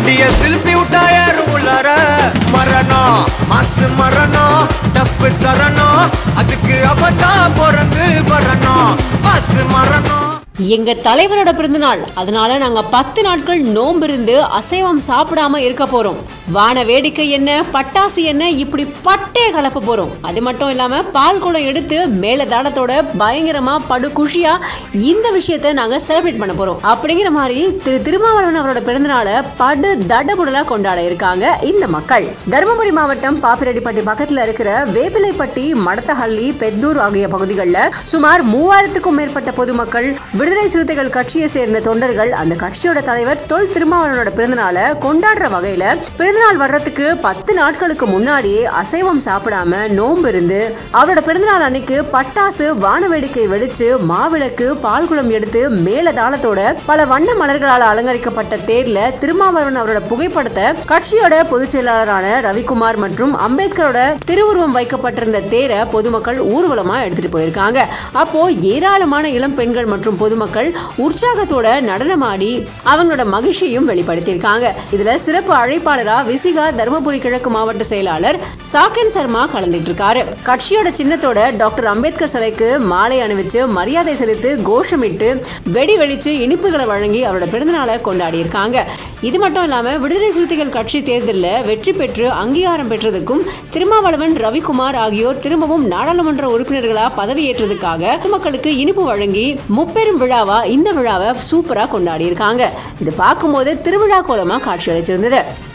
முடிய சில்பி விட்டா யாரும் உள்ளார மரணம் மாசு மரணம் டஃப் தரணும் அதுக்கு அவதான் பிறந்து வரணும் மாசு மரணம் எங்க தலைவரோட பிறந்தநாள் அதனால நாங்க பத்து நாட்கள் நோம்பிருந்து அசைவம் சாப்பிடாம இருக்க போறோம் வான வேடிக்கை என்ன பட்டாசு என்ன இப்படி பட்டே கலப்ப போறோம் அது மட்டும் இல்லாம பால் குடம் எடுத்து மேல தாளத்தோட பயங்கரமா படு குஷியா இந்த விஷயத்த நாங்க செலிப்ரேட் பண்ண போறோம் அப்படிங்கிற மாதிரி திரு திருமாவளவன் அவரோட பிறந்தநாளை படு தடபுடலா கொண்டாட இருக்காங்க இந்த மக்கள் தருமபுரி மாவட்டம் பாப்பிரெட்டிப்பட்டி பக்கத்துல இருக்கிற வேப்பிலைப்பட்டி மடத்தஹள்ளி பெத்தூர் ஆகிய பகுதிகளில் சுமார் மூவாயிரத்துக்கும் மேற்பட்ட பொதுமக்கள் விடுதலை சிறுத்தைகள் கட்சியை சேர்ந்த தொண்டர்கள் அந்த கட்சியோட தலைவர் தொல் திருமாவளவனோட பிறந்தநாளை கொண்டாடுற வகையில பிறந்தநாள் வர்றதுக்கு பத்து நாட்களுக்கு முன்னாடியே அசைவம் சாப்பிடாம நோன்பு இருந்து அவரோட பிறந்தநாள் அன்னைக்கு பட்டாசு வான வேடிக்கை வெடிச்சு மாவிளக்கு பால்குளம் எடுத்து மேல தாளத்தோட பல வண்ண மலர்களால் அலங்கரிக்கப்பட்ட தேர்ல திருமாவளவன் அவரோட புகைப்படத்தை கட்சியோட பொதுச் செயலாளரான ரவிக்குமார் மற்றும் அம்பேத்கரோட திருவுருவம் வைக்கப்பட்டிருந்த தேரை பொதுமக்கள் ஊர்வலமா எடுத்துட்டு போயிருக்காங்க அப்போ ஏராளமான இளம் பெண்கள் மற்றும் பொதுமக்கள் உற்சாகத்தோட நடனமாடி அவங்களோட மகிழ்ச்சியையும் வெளிப்படுத்தியிருக்காங்க இதுல சிறப்பு அழைப்பாளரா விசிகா தருமபுரி கிழக்கு மாவட்ட செயலாளர் சாக்கன் சர்மா கலந்துட்டு இருக்காரு கட்சியோட சின்னத்தோட டாக்டர் அம்பேத்கர் சிலைக்கு மாலை அணிவிச்சு மரியாதை செலுத்தி கோஷமிட்டு வெடி வெடிச்சு இனிப்புகளை வழங்கி அவரோட பிறந்தநாளை கொண்டாடி இருக்காங்க இது மட்டும் இல்லாம விடுதலை சிறுத்தைகள் கட்சி தேர்தலில் வெற்றி பெற்று அங்கீகாரம் பெற்றதுக்கும் திருமாவளவன் ரவிக்குமார் ஆகியோர் திரும்பவும் நாடாளுமன்ற உறுப்பினர்களா பதவியேற்றதுக்காக பொதுமக்களுக்கு இனிப்பு வழங்கி முப்பெரும் விழாவா இந்த விழாவை சூப்பரா கொண்டாடி இருக்காங்க இது பார்க்கும்போது திருவிழா கோலமா காட்சி அளிச்சிருந்தது